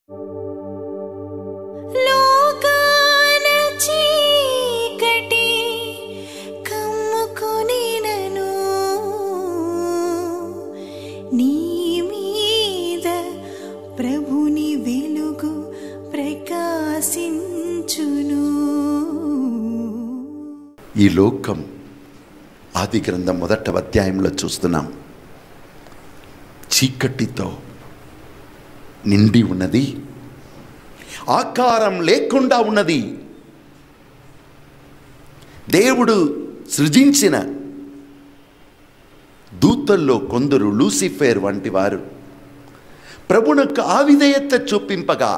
లోకాన చీకటి కమ్ముకొనినను నీ మీద ప్రభుని వెలుగు ప్రకాశించును ఈ లోకం ఆది గ్రంథం మొదట అధ్యాయంలో చూస్తున్నాం చీకటితో నిండి ఉన్నది ఆకారం లేకుండా ఉన్నది దేవుడు సృజించిన దూతల్లో కొందరు లూసిఫేర్ వంటి వారు ప్రభునకు ఆవిధేయత చూపింపగా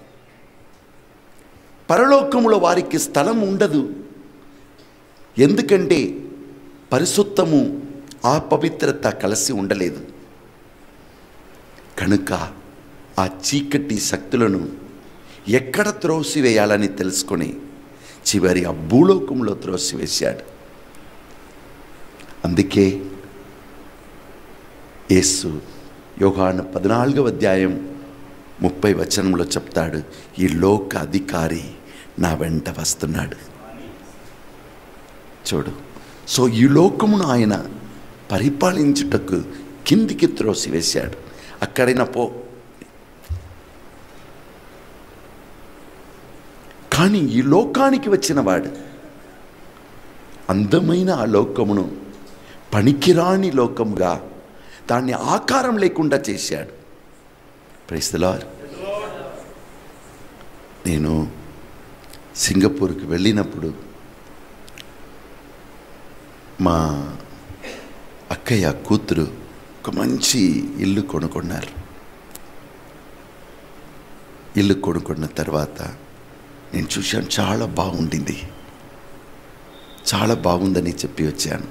పరలోకములో వారికి స్థలం ఉండదు ఎందుకంటే పరిశుద్ధము ఆ పవిత్రత కలిసి ఉండలేదు కనుక ఆ చీకటి శక్తులను ఎక్కడ త్రోసివేయాలని తెలుసుకొని చివరి ఆ భూలోకంలో త్రోసివేశాడు అందుకే యేసు యోగాను పద్నాలుగవ అధ్యాయం ముప్పై వచనంలో చెప్తాడు ఈ లోక అధికారి నా వెంట వస్తున్నాడు చూడు సో ఈ లోకమును ఆయన పరిపాలించుటకు కిందికి త్రోసివేశాడు అక్కడైనా పో కానీ ఈ లోకానికి వచ్చిన వాడు అందమైన ఆ లోకమును పనికిరాని లోకముగా దాన్ని ఆకారం లేకుండా చేశాడు ప్రైస్తలార్ నేను సింగపూర్కి వెళ్ళినప్పుడు మా అక్కయ్య కూతురు ఒక మంచి ఇల్లు కొనుక్కున్నారు ఇల్లు కొనుక్కున్న తర్వాత నేను చూశాను చాలా బాగుండింది చాలా బాగుందని చెప్పి వచ్చాను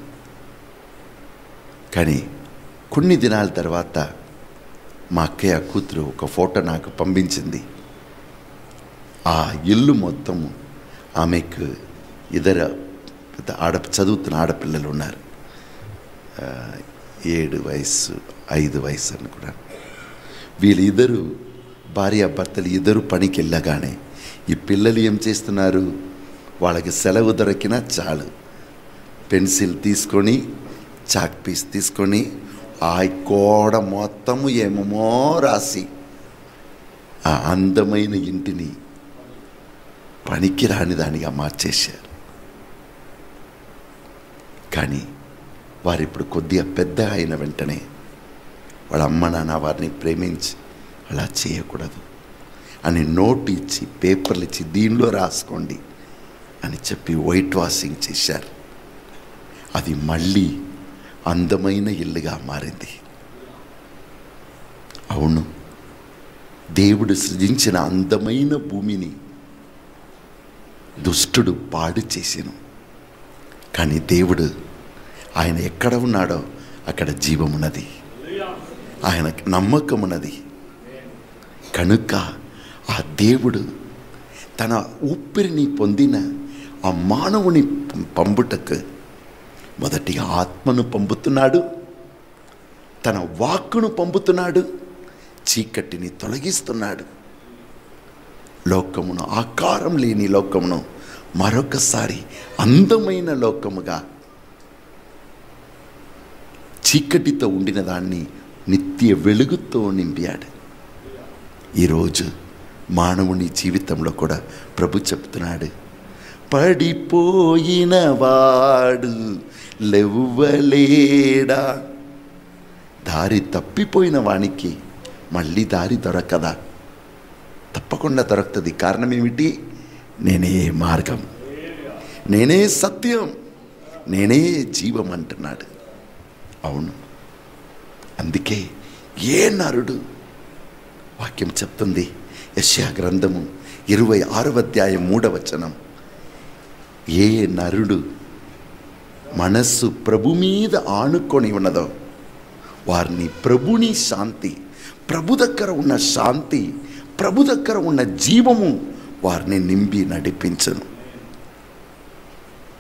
కానీ కొన్ని దినాల తర్వాత మా అక్కయ్య కూతురు ఒక ఫోటో నాకు పంపించింది ఆ ఇల్లు మొత్తం ఆమెకు ఇద్దరు పెద్ద ఆడ చదువుతున్న ఆడపిల్లలు ఉన్నారు ఆ, ఏడు వయసు ఐదు వయసు అనుకున్నాను వీళ్ళిద్దరు భార్య భర్తలు ఇద్దరు పనికి వెళ్ళగానే ఈ పిల్లలు ఏం చేస్తున్నారు వాళ్ళకి సెలవు దొరికినా చాలు పెన్సిల్ తీసుకొని చాక్ పీస్ తీసుకొని ఆ గోడ మొత్తము ఏమేమో రాసి ఆ అందమైన ఇంటిని పనికిరాని దానిగా మార్చేశారు కానీ వారు ఇప్పుడు కొద్దిగా పెద్ద అయిన వెంటనే వాళ్ళ అమ్మ నాన్న వారిని ప్రేమించి అలా చేయకూడదు అని నోట్ ఇచ్చి పేపర్లు ఇచ్చి దీనిలో రాసుకోండి అని చెప్పి వైట్ వాషింగ్ చేశారు అది మళ్ళీ అందమైన ఇల్లుగా మారింది అవును దేవుడు సృజించిన అందమైన భూమిని దుష్టుడు పాడు చేసెను కానీ దేవుడు ఆయన ఎక్కడ ఉన్నాడో అక్కడ జీవమున్నది ఆయన నమ్మకమున్నది కనుక ఆ దేవుడు తన ఊపిరిని పొందిన ఆ మానవుని పంపుటకు మొదటిగా ఆత్మను పంపుతున్నాడు తన వాక్కును పంపుతున్నాడు చీకటిని తొలగిస్తున్నాడు లోకమును ఆకారం లేని లోకమును మరొకసారి అందమైన లోకముగా చీకటితో ఉండిన దాన్ని నిత్య వెలుగుతో నింపాడు ఈరోజు మానవుని జీవితంలో కూడా ప్రభు చెప్తున్నాడు పడిపోయిన వాడు లెవ్వలేడా దారి తప్పిపోయిన వానికి మళ్ళీ దారి దొరకదా తప్పకుండా దొరుకుతుంది కారణం ఏమిటి నేనే మార్గం నేనే సత్యం నేనే జీవం అంటున్నాడు అవును అందుకే ఏ నరుడు వాక్యం చెప్తుంది యశ్యా గ్రంథము ఇరవై ఆరవ అధ్యాయం మూడవ వచనం ఏ నరుడు మనస్సు ప్రభు మీద ఆనుకొని ఉన్నదో వారిని ప్రభుని శాంతి ప్రభు దగ్గర ఉన్న శాంతి ప్రభు దగ్గర ఉన్న జీవము వారిని నింపి నడిపించను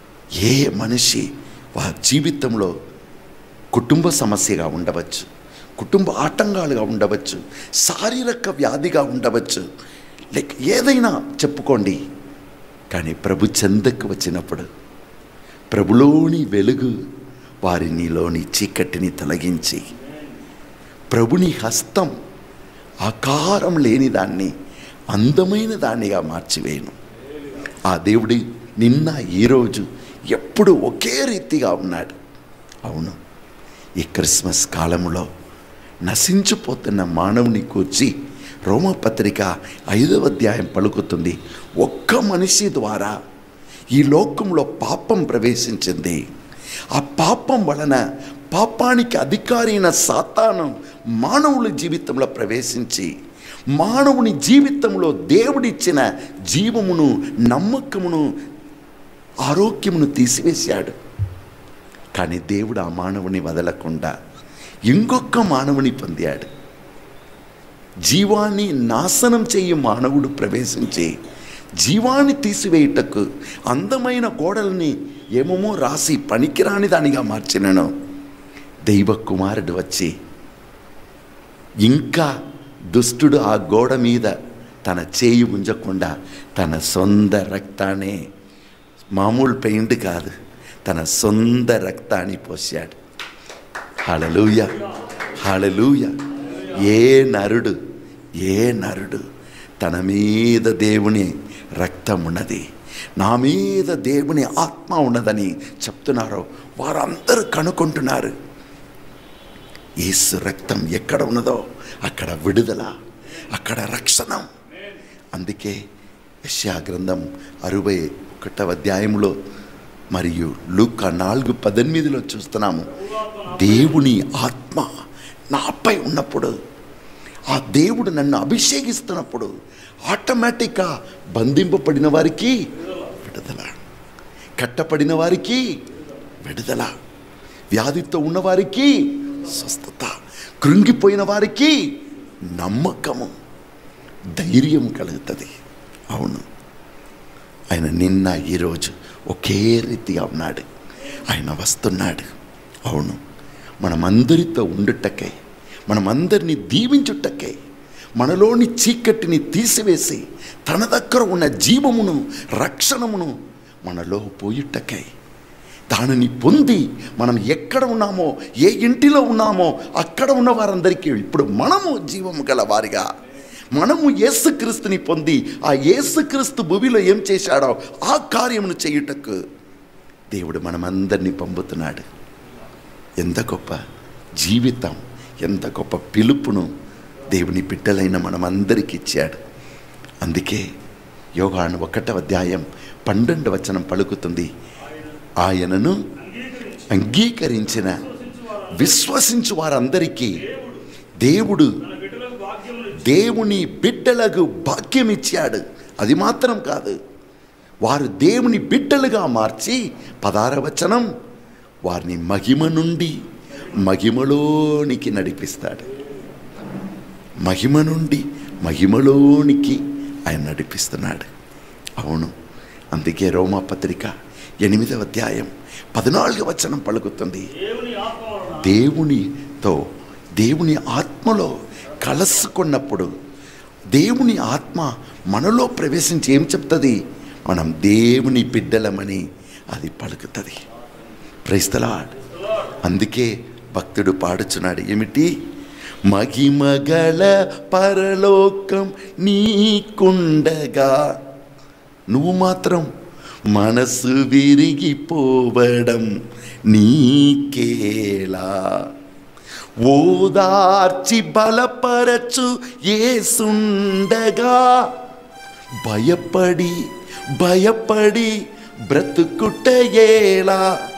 ఏ మనిషి వారి జీవితంలో కుటుంబ సమస్యగా ఉండవచ్చు కుటుంబ ఆటంకాలుగా ఉండవచ్చు శారీరక వ్యాధిగా ఉండవచ్చు లైక్ ఏదైనా చెప్పుకోండి కానీ ప్రభు చెందకు వచ్చినప్పుడు ప్రభులోని వెలుగు వారి నీలోని చీకటిని తొలగించి ప్రభుని హస్తం ఆకారం లేని దాన్ని అందమైన దానిగా మార్చివేయను ఆ దేవుడి నిన్న ఈరోజు ఎప్పుడు ఒకే రీతిగా ఉన్నాడు అవును ఈ క్రిస్మస్ కాలంలో నశించిపోతున్న మానవుని కూర్చి రోమపత్రిక ఐదవ అధ్యాయం పలుకుతుంది ఒక్క మనిషి ద్వారా ఈ లోకంలో పాపం ప్రవేశించింది ఆ పాపం వలన పాపానికి అధికారి అయిన సాతాను మానవుల జీవితంలో ప్రవేశించి మానవుని జీవితంలో దేవుడిచ్చిన జీవమును నమ్మకమును ఆరోగ్యమును తీసివేశాడు కానీ దేవుడు ఆ మానవుని వదలకుండా ఇంకొక మానవుని పొందాడు జీవాన్ని నాశనం చేయి మానవుడు ప్రవేశించి జీవాన్ని తీసివేయుటకు అందమైన గోడల్ని ఏమేమో రాసి పనికిరాని దానిగా మార్చినను దైవ కుమారుడు వచ్చి ఇంకా దుష్టుడు ఆ గోడ మీద తన చేయి ఉంచకుండా తన సొంత రక్తాన్ని మామూలు పెయింట్ కాదు తన సొంత రక్తాన్ని పోసాడు హళలూయ హళలూయ ఏ నరుడు ఏ నరుడు తన మీద దేవుని రక్తం ఉన్నది నా మీద దేవుని ఆత్మ ఉన్నదని చెప్తున్నారో వారందరూ కనుక్కుంటున్నారు యేసు రక్తం ఎక్కడ ఉన్నదో అక్కడ విడుదల అక్కడ రక్షణ అందుకే యశ్యా గ్రంథం అరవై ఒకటవ అధ్యాయంలో మరియు లూక నాలుగు పద్దెనిమిదిలో చూస్తున్నాము దేవుని ఆత్మ నాపై ఉన్నప్పుడు ఆ దేవుడు నన్ను అభిషేకిస్తున్నప్పుడు ఆటోమేటిక్గా బంధింపబడిన వారికి విడుదల కట్టపడిన వారికి విడుదల వ్యాధితో ఉన్నవారికి స్వస్థత కృంగిపోయిన వారికి నమ్మకము ధైర్యం కలుగుతుంది అవును ఆయన నిన్న ఈరోజు ఒకే రీతిగా ఉన్నాడు ఆయన వస్తున్నాడు అవును మనమందరితో ఉండుటకై మనమందరినీ దీవించుటకై మనలోని చీకటిని తీసివేసి తన దగ్గర ఉన్న జీవమును రక్షణమును మనలో పోయుటకై దానిని పొంది మనం ఎక్కడ ఉన్నామో ఏ ఇంటిలో ఉన్నామో అక్కడ ఉన్న వారందరికీ ఇప్పుడు మనము జీవము గల వారిగా మనము యేసుక్రీస్తుని పొంది ఆ యేసుక్రీస్తు భూమిలో ఏం చేశాడో ఆ కార్యమును చేయుటకు దేవుడు మనమందరినీ పంపుతున్నాడు ఎంత గొప్ప జీవితం ఎంత గొప్ప పిలుపును దేవుని బిడ్డలైన మనమందరికి ఇచ్చాడు అందుకే యోగాను ఒకటవ అధ్యాయం పన్నెండు వచనం పలుకుతుంది ఆయనను అంగీకరించిన విశ్వసించు వారందరికీ దేవుడు దేవుని బిడ్డలకు భాగ్యం ఇచ్చాడు అది మాత్రం కాదు వారు దేవుని బిడ్డలుగా మార్చి పదార వచనం వారిని మహిమ నుండి మహిమలోనికి నడిపిస్తాడు మహిమ నుండి మహిమలోనికి ఆయన నడిపిస్తున్నాడు అవును అందుకే రోమా పత్రిక ఎనిమిదవ అధ్యాయం పద్నాలుగు వచనం పలుకుతుంది దేవునితో దేవుని ఆత్మలో కలుసుకున్నప్పుడు దేవుని ఆత్మ మనలో ప్రవేశించి ఏం చెప్తుంది మనం దేవుని బిడ్డలమని అది పలుకుతుంది ప్రైస్తలాడ్ అందుకే భక్తుడు పాడుచున్నాడు ఏమిటి మహిమగల పరలోకం నీకుండగా నువ్వు మాత్రం మనసు విరిగిపోవడం నీకేలా ఓదార్చి బలపరచు ఏసుండగా భయపడి భయపడి బ్రతుకుటయేలా